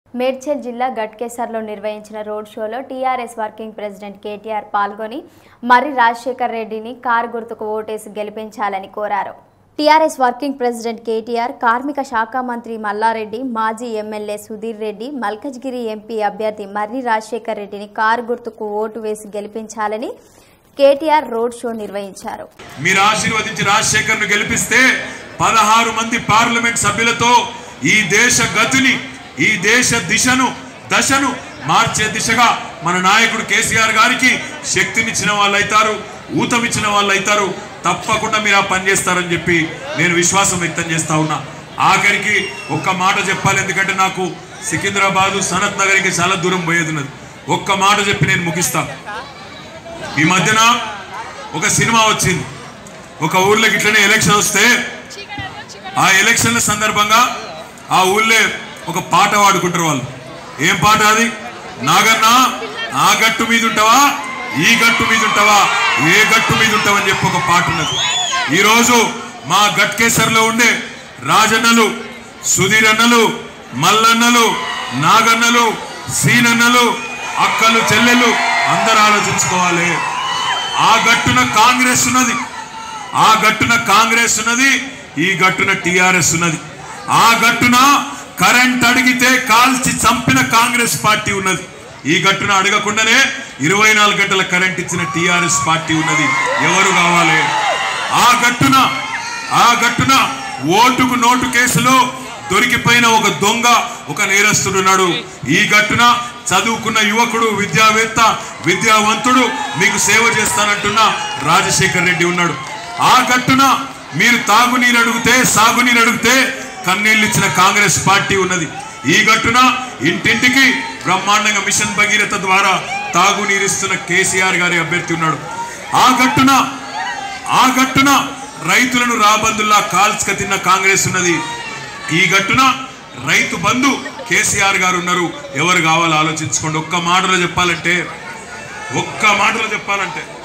మేడ్చల్ జిల్లా గట్కేసర్లో నిర్వహించిన రోడ్ షోలో టీఆర్ఎస్ వర్కింగ్ ప్రెసిడెంట్ కేటీఆర్ పాల్గొని మర్రి రాజశేఖర్ రెడ్డిని కారు గుర్తుకు ఓటేసి గెలిపించాలని కోరారు టీఆర్ఎస్ వర్కింగ్ ప్రెసిడెంట్ కేటీఆర్ కార్మిక శాఖ మంత్రి మల్లారెడ్డి మాజీ ఎమ్మెల్యే సుధీర్ రెడ్డి మల్కజ్గిరి ఎంపీ అభ్యర్థి మర్రి రాజశేఖర్ రెడ్డిని కారు గుర్తుకు ఓటు వేసి గెలిపించాలని కేటీఆర్ రోడ్ షో నిర్వహించారు మీరు ఆశీర్వదించి రాజశేఖర్ ను గెలిపిస్తే పదహారు మంది పార్లమెంట్ సభ్యులతో ఈ దేశ గతిని ఈ దేశ దిశను దశను మార్చే దిశగా మన నాయకుడు కేసీఆర్ గారికి శక్తినిచ్చిన వాళ్ళు అవుతారు ఊతమిచ్చిన వాళ్ళు అవుతారు తప్పకుండా మీరు ఆ పని చేస్తారని చెప్పి నేను విశ్వాసం వ్యక్తం చేస్తా ఉన్నా ఆఖరికి ఒక్క మాట చెప్పాలి ఎందుకంటే నాకు సికింద్రాబాదు సనత్ నగర్కి చాలా దూరం పోయేది ఉన్నది ఒక్క మాట చెప్పి నేను ముగిస్తాను ఈ మధ్యన ఒక సినిమా వచ్చింది ఒక ఊర్లోకి ఇట్లనే ఎలక్షన్ వస్తే ఆ ఎలక్షన్ల సందర్భంగా ఆ ఊళ్ళో ఒక పాట పాడుకుంటారు వాళ్ళు ఏం పాట అది నాగన్న ఆ గట్టు మీద ఉంటావా ఈ గట్టు మీద ఉంటావా ఏ గట్టు మీద ఉంటావని చెప్పి ఒక పాట ఉన్నది ఈరోజు మా గట్కేసర్లో ఉండే రాజన్నలు సుధీర్ అన్నలు మల్లన్నలు నాగన్నలు సీనన్నలు అక్కలు చెల్లెలు అందరూ ఆలోచించుకోవాలి ఆ గట్టున కాంగ్రెస్ ఉన్నది ఆ గట్టున కాంగ్రెస్ ఉన్నది ఈ గట్టున టిఆర్ఎస్ ఉన్నది ఆ గట్టున కరెంట్ అడిగితే కాల్చి చంపిన కాంగ్రెస్ పార్టీ ఉన్నది ఈ గట్టున అడగకుండానే ఇరవై నాలుగు గంటల కరెంట్ ఇచ్చిన టిఆర్ఎస్ పార్టీ ఉన్నది ఎవరు కావాలి ఆ గట్టున ఆ గట్టున ఓటుకు నోటు కేసులో దొరికిపోయిన ఒక దొంగ ఒక నేరస్తుడున్నాడు ఈ గట్టున చదువుకున్న యువకుడు విద్యావేత్త విద్యావంతుడు మీకు సేవ చేస్తానంటున్న రాజశేఖర్ రెడ్డి ఉన్నాడు ఆ గట్టున మీరు తాగునీరు అడిగితే సాగునీరు అడిగితే కన్నీళ్ళు ఇచ్చిన కాంగ్రెస్ పార్టీ ఉన్నది ఈ గట్టున ఇంటింటికి బ్రహ్మాండంగా మిషన్ భగీరథ ద్వారా తాగునీరు ఇస్తున్న కేసీఆర్ గారి అభ్యర్థి ఉన్నాడు ఆ గట్టున ఆ గట్టున రైతులను రాబందుల్లా కాల్చుక తిన్న కాంగ్రెస్ ఉన్నది ఈ గట్టున రైతు బంధు కేసీఆర్ గారు ఉన్నారు ఎవరు కావాలో ఆలోచించుకోండి ఒక్క మాటలో చెప్పాలంటే ఒక్క మాటలో చెప్పాలంటే